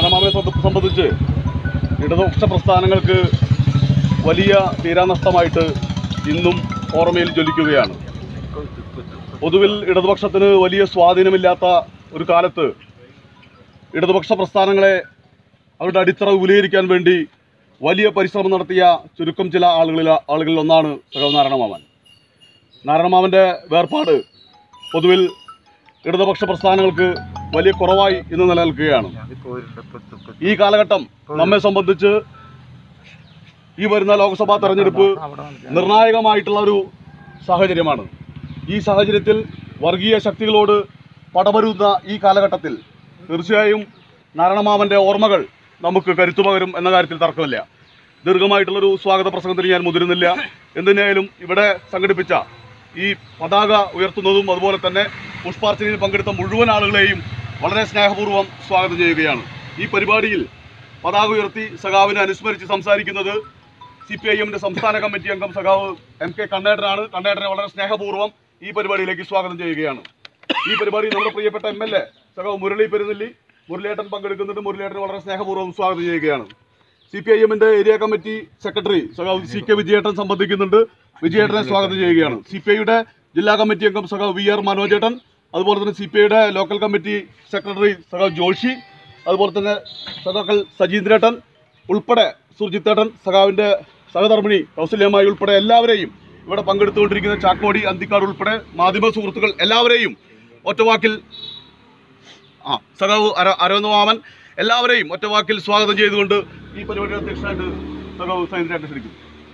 നാരായണമാമനെ സംബ- സംബന്ധിച്ച് ഇടതുപക്ഷ പ്രസ്ഥാനങ്ങൾക്ക് വലിയ തീരാനഷ്ടമായിട്ട് ഇന്നും ഓർമ്മയിൽ ജ്വലിക്കുകയാണ് പൊതുവിൽ ഇടതുപക്ഷത്തിന് വലിയ സ്വാധീനമില്ലാത്ത ഒരു കാലത്ത് ഇടതുപക്ഷ പ്രസ്ഥാനങ്ങളെ അവരുടെ അടിത്തറ വിപുലീകരിക്കാൻ വേണ്ടി വലിയ പരിശ്രമം നടത്തിയ ചുരുക്കം ചില ആളുകളിൽ ആളുകളിൽ ഒന്നാണ് സഹോ നാരായണമാമൻ നാരായണമാമൻ്റെ വേർപാട് പൊതുവിൽ ഇടതുപക്ഷ പ്രസ്ഥാനങ്ങൾക്ക് വലിയ കുറവായി ഇന്ന് നിലനിൽക്കുകയാണ് ഈ കാലഘട്ടം നമ്മെ സംബന്ധിച്ച് ഈ വരുന്ന ലോക്സഭാ തെരഞ്ഞെടുപ്പ് നിർണായകമായിട്ടുള്ള ഒരു സാഹചര്യമാണ് ഈ സാഹചര്യത്തിൽ വർഗീയ ശക്തികളോട് പടപരുന്ന ഈ കാലഘട്ടത്തിൽ തീർച്ചയായും നാരായണമാമൻ്റെ ഓർമ്മകൾ നമുക്ക് കരുത്തു പകരും എന്ന കാര്യത്തിൽ തർക്കമില്ല ദീർഘമായിട്ടുള്ളൊരു സ്വാഗത പ്രസംഗത്തിന് ഞാൻ മുതിരുന്നില്ല എന്തിനായാലും ഇവിടെ സംഘടിപ്പിച്ച ഈ പതാക ഉയർത്തുന്നതും അതുപോലെ തന്നെ പുഷ്പാർച്ചനയിൽ പങ്കെടുത്ത മുഴുവൻ ആളുകളെയും വളരെ സ്നേഹപൂർവ്വം സ്വാഗതം ചെയ്യുകയാണ് ഈ പരിപാടിയിൽ പതാക ഉയർത്തി സഖാവിനെ അനുസ്മരിച്ച് സംസാരിക്കുന്നത് സി പി ഐ എമ്മിന്റെ സംസ്ഥാന കമ്മിറ്റി അംഗം സഖാവ് എം കെ കണ്ണേട്ടനാണ് കണ്ണേട്ടനെ വളരെ സ്നേഹപൂർവ്വം ഈ പരിപാടിയിലേക്ക് സ്വാഗതം ചെയ്യുകയാണ് ഈ പരിപാടി നമ്മുടെ പ്രിയപ്പെട്ട എം എൽ എ സഖാവ് മുരളി പെരുന്നെല്ലി മുരളിയേട്ടൻ പങ്കെടുക്കുന്നുണ്ട് മുരളിയേട്ടൻ വളരെ സ്നേഹപൂർവ്വം സ്വാഗതം ചെയ്യുകയാണ് സി പി ഐ എമ്മിന്റെ ഏരിയ കമ്മിറ്റി സെക്രട്ടറി സഖാവ് സി കെ വിജയേട്ടൻ സംബന്ധിക്കുന്നുണ്ട് വിജയേട്ടനെ സ്വാഗതം ചെയ്യുകയാണ് സി പി ഐയുടെ ജില്ലാ കമ്മിറ്റി അംഗം സഖാവ് വി ആർ മനോജേട്ടൻ അതുപോലെ തന്നെ സി പി ഐയുടെ ലോക്കൽ കമ്മിറ്റി സെക്രട്ടറി സഖാവ് ജോഷി അതുപോലെ തന്നെ സഖാക്കൾ സജീന്ദ്രേട്ടൻ ഉൾപ്പെടെ സുർജിത്തേട്ടൻ സഖാവിൻ്റെ സഹധർമ്മിണി കൗസല്യമായി ഉൾപ്പെടെ എല്ലാവരെയും ഇവിടെ പങ്കെടുത്തുകൊണ്ടിരിക്കുന്ന ചാക്കോടി അന്തിക്കാട് ഉൾപ്പെടെ മാധ്യമ സുഹൃത്തുക്കൾ എല്ലാവരെയും ഒറ്റവാക്കിൽ ആ സഖാവ് അര അരവിന്ദമാമൻ എല്ലാവരെയും ഒറ്റവാക്കിൽ സ്വാഗതം ചെയ്തുകൊണ്ട് ഈ പരിപാടിയുടെ അധ്യക്ഷനായിട്ട് സഖാവ് സൈന്ദ്രേട്ടൻ ക്ഷണിക്കും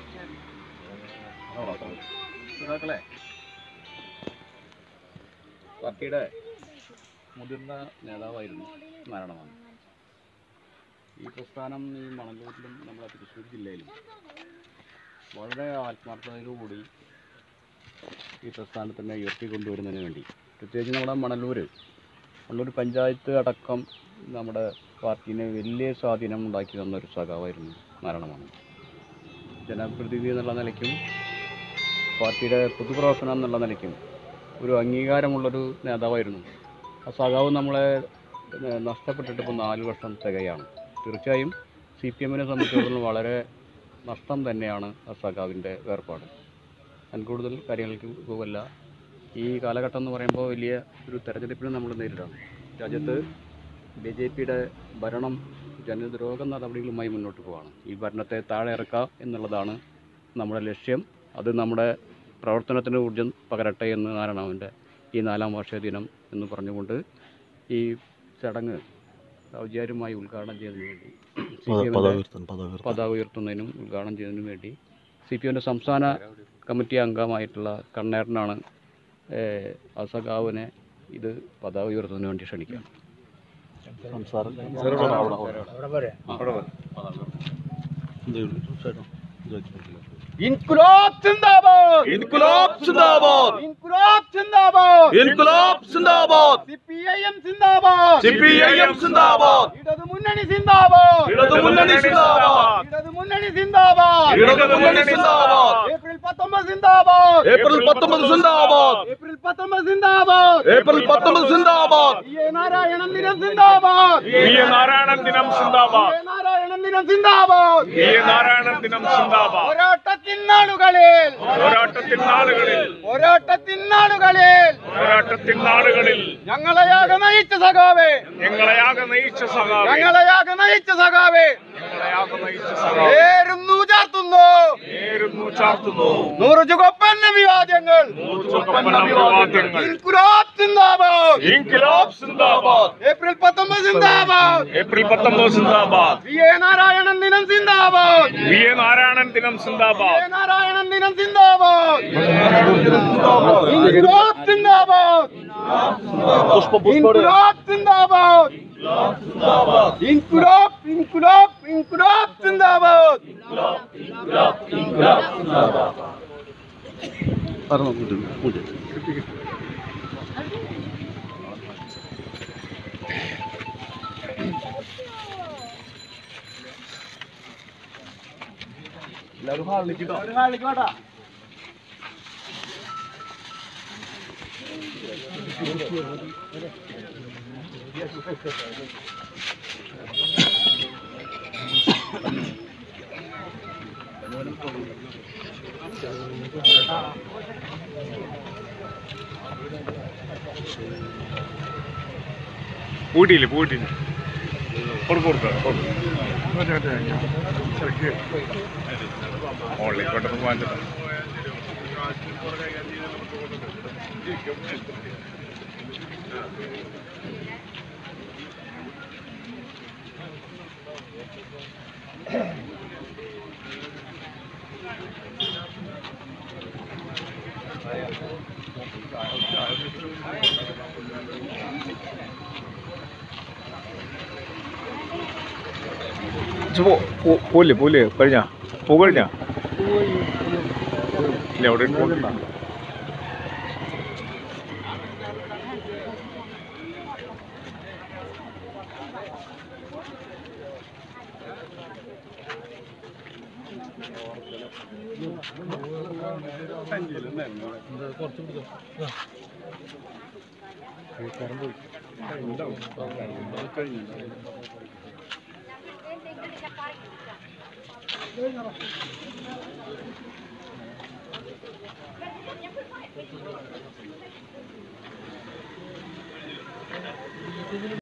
സഖാക്കളെ പാർട്ടിയുടെ മുതിർന്ന നേതാവായിരുന്നു നാരായണമാമൻ ഈ പ്രസ്ഥാനം ഈ മണലൂരിലും നമ്മുടെ തൃശ്ശൂർ ജില്ലയിലും വളരെ ആത്മാർത്ഥതയോടുകൂടി ഈ പ്രസ്ഥാനത്തിനെ ഉയർത്തിക്കൊണ്ടുവരുന്നതിന് വേണ്ടി പ്രത്യേകിച്ച് നമ്മുടെ മണലൂർ മണലൂർ പഞ്ചായത്ത് അടക്കം നമ്മുടെ പാർട്ടീനെ വലിയ സ്വാധീനം ഉണ്ടാക്കി തന്ന ഒരു സഖാവായിരുന്നു നാരായണമാമൻ ജനപ്രതിനിധി എന്നുള്ള നിലയ്ക്കും പാർട്ടിയുടെ പൊതുപ്രവർത്തനം എന്നുള്ള നിലയ്ക്കും ഒരു അംഗീകാരമുള്ളൊരു നേതാവായിരുന്നു ആ സഖാവ് നമ്മളെ ഏഹ്, നഷ്ടപ്പെട്ടിട്ട് ഇപ്പോൾ നാല് വർഷം തികയാണ് തീർച്ചയായും സി പി എമ്മിനെ സംബന്ധിച്ചിടത്തോളം വളരെ നഷ്ടം തന്നെയാണ് ആ സഖാവിൻ്റെ വേർപാട് ഞാൻ കൂടുതൽ കാര്യങ്ങൾക്ക് പോകല്ല ഈ കാലഘട്ടം എന്ന് പറയുമ്പോൾ വലിയ ഒരു തെരഞ്ഞെടുപ്പിനെ നമ്മൾ നേരിടാണ് രാജ്യത്ത് ബി ജെ പിയുടെ ഭരണം ജനദ്രോഹ നടപടികളുമായി മുന്നോട്ട് പോവാണ് ഈ ഭരണത്തെ താഴെ ഇറക്കുക എന്നുള്ളതാണ് നമ്മുടെ ലക്ഷ്യം അത് നമ്മുടെ പ്രവർത്തനത്തിന് ഊർജ്ജം പകരട്ടെ എന്ന് നാരായണാവിൻ്റെ ഈ നാലാം വാർഷിക ദിനം എന്ന് പറഞ്ഞുകൊണ്ട് ഈ ചടങ്ങ് ഔദ്യോഗികമായി ഉദ്ഘാടനം ചെയ്യുന്നതിന് വേണ്ടി സി പി എമ്മിൻ്റെ പതാക ഉയർത്തുന്നതിനും ഉദ്ഘാടനം ചെയ്യുന്നതിനും വേണ്ടി സി പി എമ്മിൻ്റെ സംസ്ഥാന കമ്മിറ്റി അംഗമായിട്ടുള്ള കണ്ണേട്ടനാണ് ഏഹ്, അസഖാവിനെ ഇത് പതാക ഉയർത്തുന്നതിന് വേണ്ടി ക്ഷണിക്കുകയാണ് ഇൻകുലാബ് സിന്ദാബാദ് ഇൻകുലാബ് സിന്ദാബാദ് ഇൻകുലാബ് സിന്ദാബാദ് ഇൻകുലാബ് സിന്ദാബാദ് സിപിഐഎം സിന്ദാബാദ് സിപിഐഎം സിന്ദാബാദ് ഇടതു മുന്നണി സിന്ദാബാദ് ഇടതു മുന്നണി സിന്ദാബാദ് ഇടതു മുന്നണി സിന്ദാബാദ് ഇടതു മുന്നണി സിന്ദാബാദ് ഏപ്രിൽ 19 സിന്ദാബാദ് ഏപ്രിൽ പത്തൊമ്പത് സിന്ദാബാദ് ഏപ്രിൽ 19 സിന്ദാബാദ് ഏപ്രിൽ പത്തൊമ്പത് സിന്ദാബാദ് ഇ എ നാരായണൻ ദിനം സിന്ദാബാദ് വി എ നാരായണൻ ദിനം ഇ സിന്ദാബാദ് എ നാരായണൻ ദിനം സിന്ദാബാദ് വി എ നാരായണൻ ദിനം സിന്ദാബാദ് പോരാട്ടത്തിൻ നാളുകളിൽ പോരാട്ടത്തിൻ നാളുകളിൽ പോരാട്ടത്തിൻ നാളുകളിൽ പോരാട്ടത്തിൻ നാളുകളിൽ ഞങ്ങളെയാകെ നയിച്ച സഖാവേ ഞങ്ങളെയാകെ നയിച്ച സഖാവേ ഞങ്ങളെയാകെ നയിച്ച സഖാവേ ഞങ്ങളെയാകെ നയിച്ച സഖാവേ പേരുന്നു ചാർത്തുന്നു നേരുന്നു ചാർത്തുന്നു നൂറ് ചുവപ്പന്ന വിവാദങ്ങൾ ചുവപ്പൻ അഭിവാദ്യങ്ങൾ ഇൻകുലാബ് സിന്ദാബാദ് ഇൻകിലാബ് സിന്ദാബാദ് ഏപ്രിൽ പത്തൊമ്പത് സിന്ദാബാദ് ഏപ്രിൽ പത്തൊമ്പത് സിന്ദാബാദ് വി എ നാരായണൻ ദിനം സിന്ദാബാദ് വി എ നാരായണൻ ദിനം വി സിന്ദാബാദ് എ നാരായണൻ ദിനം സിന്ദാബാദ് ഇൻകുലാബ് സിന്ദാബാദ് ഇൻകുലാബ് സിന്ദാബാദ് ഇൻകുലാബ് ഇൻകുലാബ് ഇൻകുലാബ് സിന്ദാബാദ് എല്ലാവരും ഹാളിലേക്കിട്ടോ ും പൂട്ടിയില്ലേ പൂട്ടിയില്ല കൊടുക്കും കൊടുക്കാം ഓൺലൈൻ പെട്ടെന്ന് പോകാൻ പോലെ പോലെ കഴിഞ്ഞ പൂ കഴിഞ്ഞ ഇല്ല അവിടെ ഉണ്ട്.